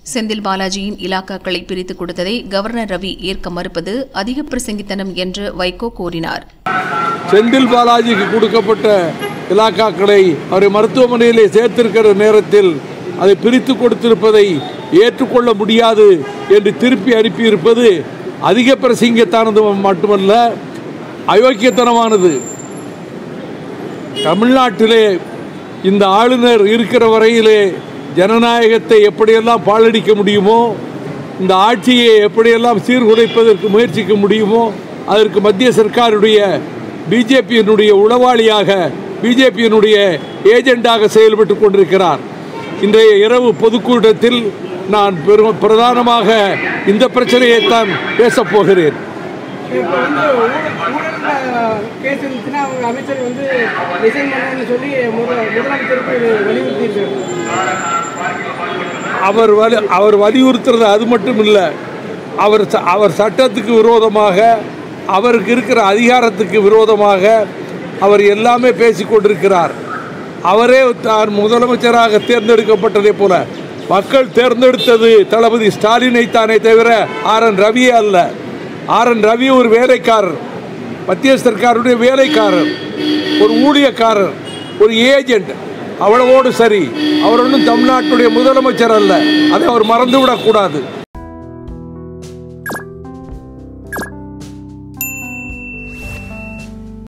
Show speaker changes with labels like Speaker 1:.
Speaker 1: செந்தில் பாலாஜியின் இலாக்காக்களை பிரித்துக் கொடுத்ததை கவர்னர் ரவி ஏற்க மறுப்பது அதிக பிரசங்கித்தனம் என்று வைகோ கூறினார்
Speaker 2: செந்தில் பாலாஜிக்கு கொடுக்கப்பட்ட இலாக்காக்களை அவரை மருத்துவமனையிலே சேர்த்திருக்கிற நேரத்தில் அதை பிரித்து கொடுத்திருப்பதை ஏற்றுக்கொள்ள முடியாது என்று திருப்பி அனுப்பியிருப்பது அதிக பிரசங்கத்தானது மட்டுமல்ல அயோக்கியத்தனமானது தமிழ்நாட்டிலே இந்த ஆளுநர் இருக்கிற வரையிலே ஜனநாயகத்தை எப்படியெல்லாம் பாழடிக்க முடியுமோ இந்த ஆட்சியை எப்படியெல்லாம் சீர்குலைப்பதற்கு முயற்சிக்க முடியுமோ அதற்கு மத்திய சர்க்காருடைய பிஜேபியினுடைய உளவாளியாக பிஜேபியினுடைய ஏஜெண்டாக செயல்பட்டு கொண்டிருக்கிறார் இன்றைய இரவு பொதுக்கூட்டத்தில் நான் பெரும் பிரதானமாக இந்த பிரச்சனையைத்தான் பேசப் போகிறேன்
Speaker 3: இப்போ வந்து ஊழல் ஊழல் கேஸ் இருந்துச்சுன்னா அவங்க அமைச்சர் வந்து ரிசைன் பண்ணணும்னு சொல்லி முத- முதலமைச்சருக்கு வலியுறுத்தியிருக்காரு
Speaker 2: அவர் வலி அவர் வலியுறுத்துறது அது மட்டும் இல்லை அவர் ச- அவர் சட்டத்துக்கு விரோதமாக அவருக்கு இருக்கிற அதிகாரத்துக்கு விரோதமாக அவர் எல்லாமே பேசிக் கொண்டிருக்கிறார் அவரே தான் முதலமைச்சராக தேர்ந்தெடுக்கப்பட்டதை போல மக்கள் தேர்ந்தெடுத்தது தளபதி ஸ்டாலினை தானே தவிர ஆர் என் ரவியே அல்ல ஆர் என் ரவி ஒரு வேலைக்காரர் மத்திய சர்க்காருடைய வேலைக்காரர் ஒரு ஊழியக்காரர் ஒரு ஏஜென்ட் அவ்வளவோடு சரி அவர் ஒன்றும் தமிழ்நாட்டுடைய முதலமைச்சர் அல்ல அதை அவர் மறந்துவிடக்கூடாது